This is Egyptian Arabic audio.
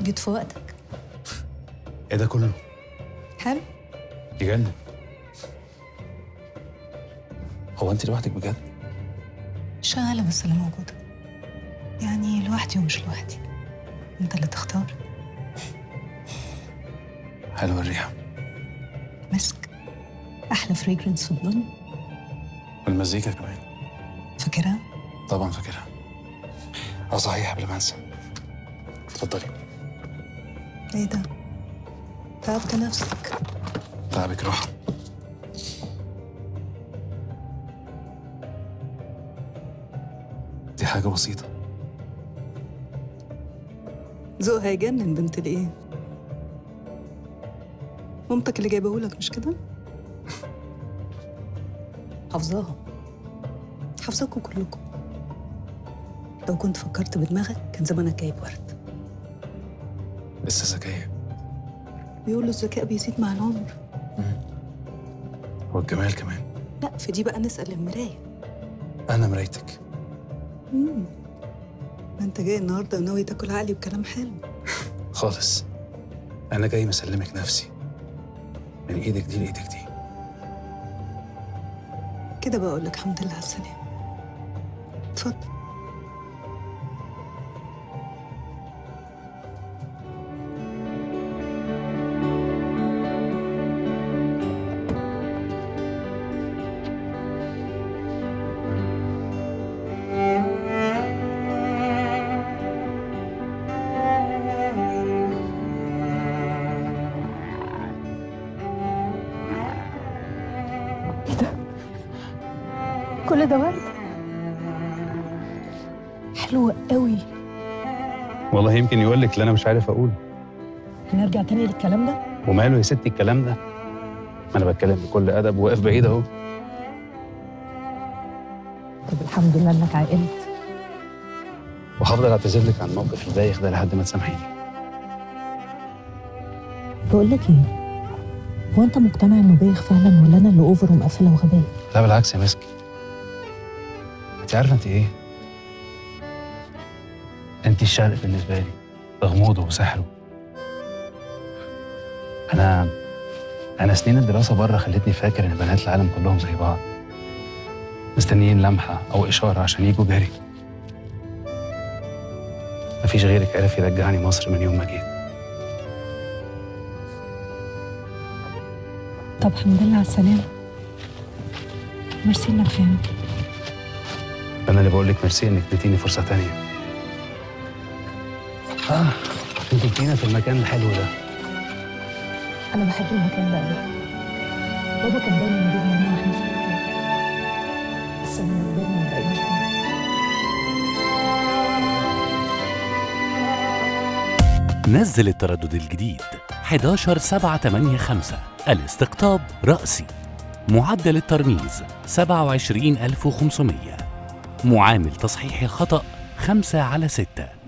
جيت في وقتك ايه ده كله حلو يجنن هو انت لوحدك بجد شغالة بس اللي موجودة يعني لوحدي ومش لوحدي انت اللي تختار حلوه الريحه مسك احلى فريجرنس في الدنيا والمزيكا كمان فاكرها طبعا فاكرها اه صحيح قبل ما انسى اتفضلي ايه ده تعبت نفسك تعبك راحه دي حاجه بسيطه ذوقها هيجنن بنت الايه مامتك اللي جايبهولك مش كده حافظاها حافظاكوا كلكم لو كنت فكرت بدماغك كان زمانك جايب ورد لسه ذكيه بيقولوا الذكاء بيزيد مع العمر والجمال كمان لا في دي بقى نسأل المراية انا مرايتك مم. ما انت جاي النهارده وناوي تاكل عقلي بكلام حلو خالص انا جاي مسلمك نفسي من ايدك دي لايدك دي كده بقول لك الحمد لله على السلامة اتفضل كل ده ورد حلوة قوي والله يمكن يقول لك اللي انا مش عارف اقوله هنرجع تاني للكلام ده وماله يا ستي الكلام ده ما انا بتكلم بكل ادب وواقف بعيد اهو طب الحمد لله انك عقلت وهفضل اعتذر لك عن الموقف البايخ ده لحد ما تسامحيني بقول لك ايه هو انت مقتنع انه بايخ فعلا ولا انا اللي اوفر ومقفله وغبيه لا بالعكس يا مسكي انت عارفه انت ايه انت الشرق بالنسبه لي بغموضه وسحره انا انا سنين الدراسه بره خلتني فاكر ان بنات العالم كلهم زي بعض مستنيين لمحه او اشاره عشان يجوا جري مفيش غيرك عرف يرجعني مصر من يوم ما جيت طب الحمد لله على السلامه ميرسي انك فهمت انا اللي بقول لك ميرسي انك اديتيني فرصه تانية اه انت جبتينا في المكان الحلو ده انا بحب المكان ده قوي بابا كان دايما يجيبنا هنا واحنا صغيرين بس لما كبرنا ما بقيناش هنا. نزل التردد الجديد 11 7 8 5 الاستقطاب رأسي معدل الترميز 27500 معامل تصحيح الخطأ 5 على 6